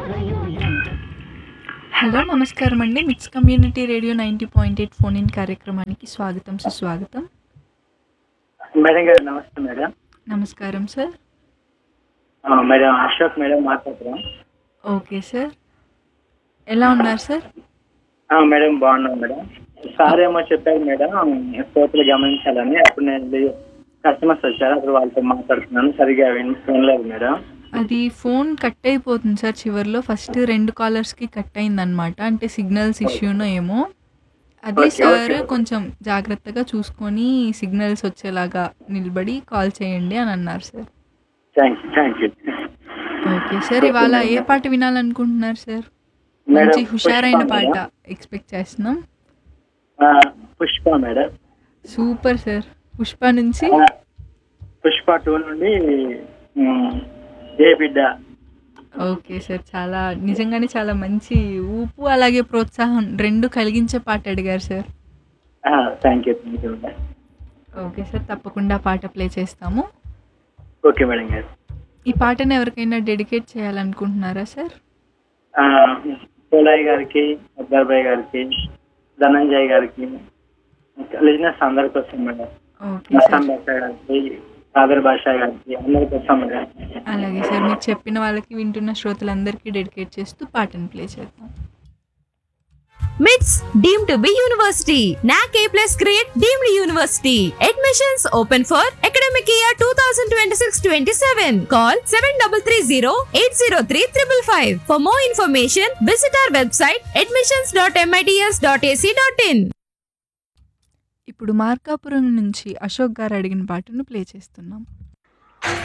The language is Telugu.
హలో నమస్కారం అండి MITS community radio ninety point eight phone in కార్యక్రమానికి స్వాగతం సుస్వాగతం మేడం గారు నమస్తే మేడం నమస్కారం సార్ ఆ, మేడం అశోక్ మేడం మాట్లాడుతున్నాం ఓకే సార్ ఎలా ఉన్నారు సార్ ఆ, మేడం బాగున్నాం మేడం సార్ ఏమో చెప్పారు మేడం కోతులు గమనించాలని అప్పుడు నేను కస్టమర్స్ వచ్చారు అప్పుడు వాళ్ళతో మాట్లాడుతున్నాను సరిగా విన్- వినలేదు మేడం అది ఫోన్ కట్ అయిపోతుంది సార్ చివరిలో ఫస్ట్ రెండు కాలర్స్కి కట్ అయిందనమాట అంటే సిగ్నల్స్ ఇష్యూనో ఏమో అదే Okay, సార్ okay. కొంచెం జాగ్రత్తగా చూసుకొని సిగ్నల్స్ వచ్చేలాగా నిలబడి కాల్ చేయండి అని అన్నారు sir thank you thank you okay sir ఇవాళ ఏ పాట వినాలనుకుంటున్నారు సార్ మేడం, మంచి హుషారైన పుష్ప పాట మేడం. ఎక్స్పెక్ట్ చేస్తున్నాం ఆ, Pushpa madam super sir Pushpa నుంచి ఆ, పుష్ప టూ నుండి ఉమ్, ఏ బిడ్డ ఓకే సార్ చాలా నిజంగానే చాలా మంచి ఊపు అలాగే ప్రోత్సాహం రెండు కలిగించే పాట అడిగారు sir thank you thank you madam okay sir తప్పకుండా పాట ప్లే చేస్తాము ఓకే మేడం గారు ఈ పాటను ఎవరికైనా డెడికేట్ చేయాలనుకుంటున్నారా సార్ ఆ, పోలాయ్ గారికి అక్బర్బాయ్ గారికి ధనంజయ్ గారికి లిజినెస్ అందరికి వస్తాం మేడం ఓకే నస్తాం సార్ బాషా గారికి సాదర్ బాషా గారికి అందరికి వస్తాం మేడం అలాగే సార్ మీరు చెప్పిన వాళ్ళకి వింటున్న శ్రోతలందరికీ డెడికేట్ చేస్తూ పాటను ప్లే చేద్దాం MITS deemed to be university. NAC A plus grade deemed university. Admissions open for academic year 2026-27. Call 7330-803-555. For more information, visit our website admissions.mits.ac.in. ఇప్పుడు మార్కాపురం నుంచి అశోక్ గారు అడిగిన పాటను ప్లే చేస్తున్నాం